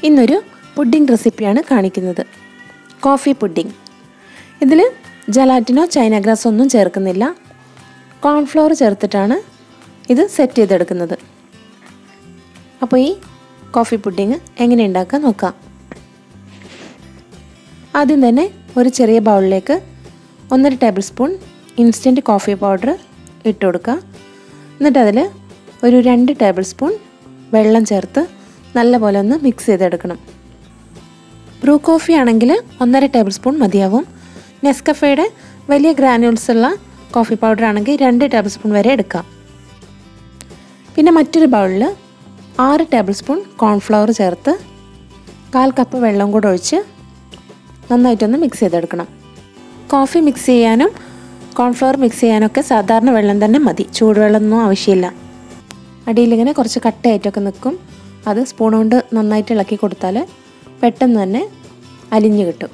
ഇന്നൊരു പുഡിംഗ് റെസിപ്പിയാണ് കാണിക്കുന്നത് കോഫി പുഡിംഗ് ഇതിൽ ജലാറ്റിനോ ചൈന ഗ്രാസ് ഒന്നും ചേർക്കുന്നില്ല കോൺഫ്ലോർ ചേർത്തിട്ടാണ് ഇത് സെറ്റ് ചെയ്തെടുക്കുന്നത് അപ്പോൾ ഈ കോഫി പുഡിംഗ് എങ്ങനെ ഉണ്ടാക്കാൻ നോക്കാം ആദ്യം തന്നെ ഒരു ചെറിയ ബൗളിലേക്ക് ഒന്നര tablespoon instant coffee powder ഇട്ട് കൊടുക്കുക എന്നിട്ട് അതിൽ ഒരു രണ്ട് ടേബിൾ സ്പൂൺ വെള്ളം ചേർത്ത് നല്ലപോലെ ഒന്ന് മിക്സ് ചെയ്തെടുക്കണം ബ്രൂ കോഫി ആണെങ്കിൽ ഒന്നര ടേബിൾ സ്പൂൺ മതിയാവും നെസ്കഫയുടെ വലിയ ഗ്രാനുൾസ് ഉള്ള കോഫി പൗഡർ ആണെങ്കിൽ രണ്ട് ടേബിൾ സ്പൂൺ വരെ എടുക്കാം പിന്നെ മറ്റൊരു ബൗളിൽ ആറ് ടേബിൾ സ്പൂൺ കോൺഫ്ലവർ ചേർത്ത് കാൽ കപ്പ് വെള്ളം കൂടെ ഒഴിച്ച് നന്നായിട്ടൊന്ന് മിക്സ് ചെയ്തെടുക്കണം കോഫി മിക്സ് ചെയ്യാനും കോൺഫ്ലവർ മിക്സ് ചെയ്യാനൊക്കെ സാധാരണ വെള്ളം തന്നെ മതി ചൂടുവെള്ളമൊന്നും ആവശ്യമില്ല അടിയിലിങ്ങനെ കുറച്ച് കട്ടയായിട്ടൊക്കെ നിൽക്കും അത് സ്പൂൺ കൊണ്ട് നന്നായിട്ട് ഇളക്കി കൊടുത്താൽ പെട്ടെന്ന് തന്നെ അലിഞ്ഞു കിട്ടും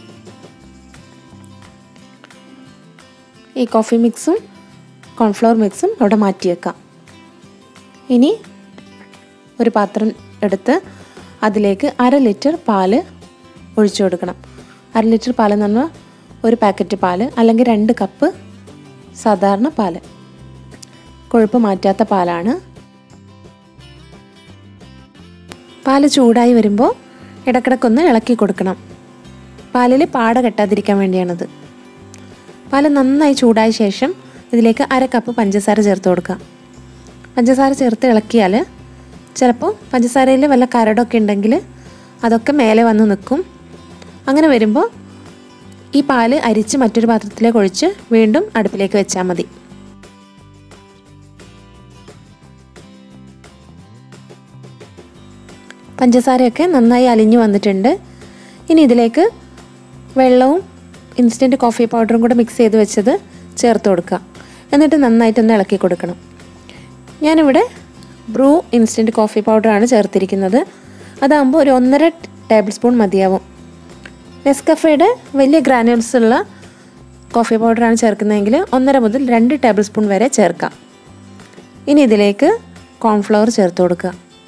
ഈ കോഫി മിക്സും കോൺഫ്ലവർ മിക്സും അവിടെ മാറ്റി വെക്കാം ഇനി ഒരു പാത്രം എടുത്ത് അതിലേക്ക് അര ലിറ്റർ പാല് ഒഴിച്ചു കൊടുക്കണം അര ലിറ്റർ പാൽ എന്ന് പറഞ്ഞാൽ ഒരു പാക്കറ്റ് പാല് അല്ലെങ്കിൽ രണ്ട് കപ്പ് സാധാരണ പാല് കൊഴുപ്പ് മാറ്റാത്ത പാലാണ് പാല് ചൂടായി വരുമ്പോൾ ഇടക്കിടക്കൊന്ന് ഇളക്കി കൊടുക്കണം പാലിൽ പാട കെട്ടാതിരിക്കാൻ വേണ്ടിയാണത് പാല് നന്നായി ചൂടായ ശേഷം ഇതിലേക്ക് അര കപ്പ് പഞ്ചസാര ചേർത്ത് കൊടുക്കുക പഞ്ചസാര ചേർത്ത് ഇളക്കിയാൽ ചിലപ്പോൾ പഞ്ചസാരയിൽ വല്ല കരടൊക്കെ ഉണ്ടെങ്കിൽ അതൊക്കെ മേലെ വന്ന് നിൽക്കും അങ്ങനെ വരുമ്പോൾ ഈ പാല് അരിച്ച് മറ്റൊരു പാത്രത്തിലേക്ക് ഒഴിച്ച് വീണ്ടും അടുപ്പിലേക്ക് വെച്ചാൽ മതി പഞ്ചസാരയൊക്കെ നന്നായി അലിഞ്ഞു വന്നിട്ടുണ്ട് ഇനി ഇതിലേക്ക് വെള്ളവും ഇൻസ്റ്റൻറ്റ് കോഫി പൗഡറും കൂടെ മിക്സ് ചെയ്ത് വെച്ചത് ചേർത്ത് കൊടുക്കുക എന്നിട്ട് നന്നായിട്ടൊന്ന് ഇളക്കി കൊടുക്കണം ഞാനിവിടെ ബ്രൂ ഇൻസ്റ്റൻറ്റ് കോഫി പൗഡറാണ് ചേർത്തിരിക്കുന്നത് അതാകുമ്പോൾ ഒരു ഒന്നര ടേബിൾ സ്പൂൺ മതിയാവും നെസ്കഫയുടെ വലിയ ഗ്രാനുൾസ് ഉള്ള കോഫി പൗഡറാണ് ചേർക്കുന്നതെങ്കിൽ ഒന്നര മുതൽ രണ്ട് ടേബിൾ സ്പൂൺ വരെ ചേർക്കാം ഇനി ഇതിലേക്ക് കോൺഫ്ലവർ ചേർത്ത് കൊടുക്കുക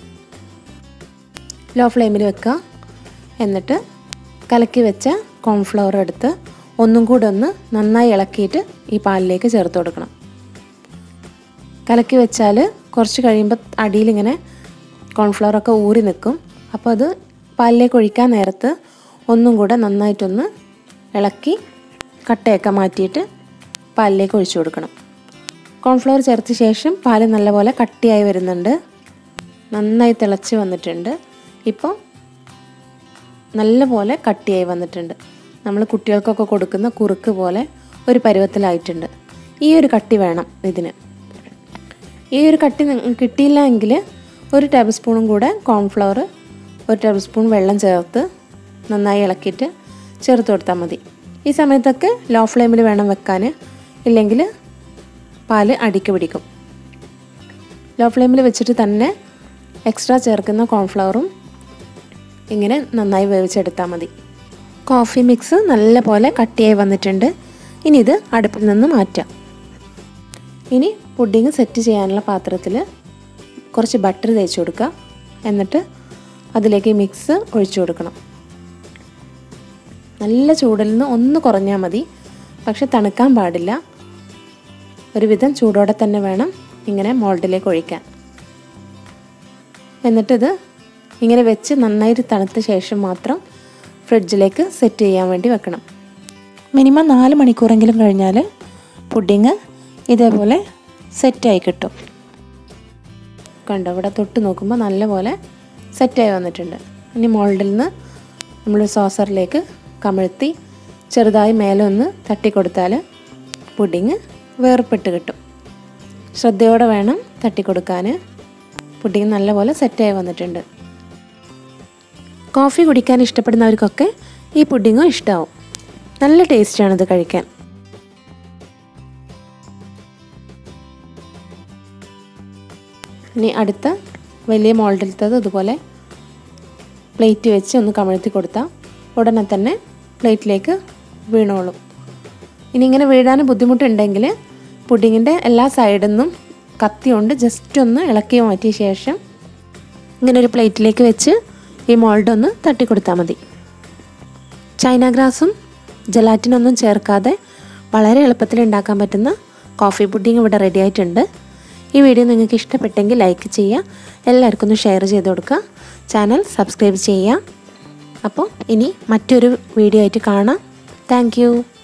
ലോ ഫ്ലെയിമിൽ വെക്കുക എന്നിട്ട് കലക്കി വെച്ച കോൺഫ്ലവർ എടുത്ത് ഒന്നും കൂടെ ഒന്ന് നന്നായി ഇളക്കിയിട്ട് ഈ പാലിലേക്ക് ചേർത്ത് കൊടുക്കണം കലക്കി വെച്ചാൽ കുറച്ച് കഴിയുമ്പോൾ അടിയിലിങ്ങനെ കോൺഫ്ലവറൊക്കെ ഊറി നിൽക്കും അപ്പോൾ അത് പാലിലേക്ക് ഒഴിക്കാൻ നേരത്ത് ഒന്നും കൂടെ നന്നായിട്ടൊന്ന് ഇളക്കി കട്ടയൊക്കെ മാറ്റിയിട്ട് പാലിലേക്ക് ഒഴിച്ചു കൊടുക്കണം കോൺഫ്ലവർ ചേർത്ത ശേഷം പാല് നല്ലപോലെ കട്ടിയായി വരുന്നുണ്ട് നന്നായി തിളച്ച് വന്നിട്ടുണ്ട് ഇപ്പോൾ നല്ലപോലെ കട്ടിയായി വന്നിട്ടുണ്ട് നമ്മൾ കുട്ടികൾക്കൊക്കെ കൊടുക്കുന്ന കുറുക്ക് പോലെ ഒരു പരുവത്തിലായിട്ടുണ്ട് ഈ ഒരു കട്ടി വേണം ഇതിന് ഈ ഒരു കട്ടി കിട്ടിയില്ല എങ്കിൽ ഒരു ടേബിൾ സ്പൂണും കൂടെ കോൺഫ്ലവർ ഒരു ടേബിൾ സ്പൂൺ വെള്ളം ചേർത്ത് നന്നായി ഇളക്കിയിട്ട് ചേർത്ത് കൊടുത്താൽ മതി ഈ സമയത്തൊക്കെ ലോ ഫ്ലെയിമിൽ വേണം വെക്കാൻ ഇല്ലെങ്കിൽ പാല് അടിക്ക് പിടിക്കും ലോ ഫ്ലെയിമിൽ വെച്ചിട്ട് തന്നെ എക്സ്ട്രാ ചേർക്കുന്ന കോൺഫ്ലവറും ഇങ്ങനെ നന്നായി വേവിച്ചെടുത്താൽ മതി കോഫി മിക്സ് നല്ല പോലെ കട്ടിയായി വന്നിട്ടുണ്ട് ഇനി ഇത് അടുപ്പിൽ നിന്ന് മാറ്റാം ഇനി പുഡിങ് സെറ്റ് ചെയ്യാനുള്ള പാത്രത്തിൽ കുറച്ച് ബട്ടർ തേച്ച് കൊടുക്കുക എന്നിട്ട് അതിലേക്ക് മിക്സ് ഒഴിച്ചു കൊടുക്കണം നല്ല ചൂടിൽ നിന്ന് ഒന്ന് കുറഞ്ഞാൽ മതി പക്ഷെ തണുക്കാൻ പാടില്ല ഒരുവിധം ചൂടോടെ തന്നെ വേണം ഇങ്ങനെ മോൾഡിലേക്ക് ഒഴിക്കാൻ എന്നിട്ടിത് ഇങ്ങനെ വെച്ച് നന്നായിട്ട് തണുത്ത ശേഷം മാത്രം ഫ്രിഡ്ജിലേക്ക് സെറ്റ് ചെയ്യാൻ വേണ്ടി വെക്കണം മിനിമം നാല് മണിക്കൂറെങ്കിലും കഴിഞ്ഞാൽ പുഡിങ് ഇതേപോലെ സെറ്റായി കിട്ടും കണ്ടോ ഇവിടെ തൊട്ട് നോക്കുമ്പോൾ നല്ലപോലെ സെറ്റായി വന്നിട്ടുണ്ട് ഇനി മോൾഡിൽ നിന്ന് നമ്മൾ സോസറിലേക്ക് കമഴ്ത്തി ചെറുതായി മേലെ ഒന്ന് തട്ടിക്കൊടുത്താൽ പുഡിങ് വേർപ്പെട്ട് കിട്ടും ശ്രദ്ധയോടെ വേണം തട്ടിക്കൊടുക്കാൻ പുഡിങ് നല്ലപോലെ സെറ്റായി വന്നിട്ടുണ്ട് കോഫി കുടിക്കാൻ ഇഷ്ടപ്പെടുന്നവർക്കൊക്കെ ഈ പുഡിങ്ങും ഇഷ്ടമാവും നല്ല ടേസ്റ്റാണിത് കഴിക്കാൻ ഇനി അടുത്ത വലിയ മോൾഡിലത്തത് ഇതുപോലെ പ്ലേറ്റ് വെച്ച് ഒന്ന് കമഴ്ത്തി കൊടുത്താൽ ഉടനെ തന്നെ പ്ലേറ്റിലേക്ക് വീണോളും ഇനി ഇങ്ങനെ വീഴാൻ ബുദ്ധിമുട്ടുണ്ടെങ്കിൽ പുഡിങ്ങിൻ്റെ എല്ലാ സൈഡിൽ നിന്നും കത്തി കൊണ്ട് ജസ്റ്റ് ഒന്ന് ഇളക്കി മാറ്റിയ ശേഷം ഇങ്ങനെ ഒരു പ്ലേറ്റിലേക്ക് വെച്ച് ഈ മോൾഡ് ഒന്ന് തട്ടിക്കൊടുത്താൽ മതി ചൈന ഗ്രാസും ജലാറ്റിനൊന്നും ചേർക്കാതെ വളരെ എളുപ്പത്തിൽ ഉണ്ടാക്കാൻ പറ്റുന്ന കോഫി പുഡിംഗ് ഇവിടെ റെഡി ആയിട്ടുണ്ട് ഈ വീഡിയോ നിങ്ങൾക്ക് ഇഷ്ടപ്പെട്ടെങ്കിൽ ലൈക്ക് ചെയ്യുക എല്ലാവർക്കും ഒന്ന് ഷെയർ ചെയ്ത് കൊടുക്കുക ചാനൽ സബ്സ്ക്രൈബ് ചെയ്യുക അപ്പോൾ ഇനി മറ്റൊരു വീഡിയോ ആയിട്ട് കാണാം താങ്ക്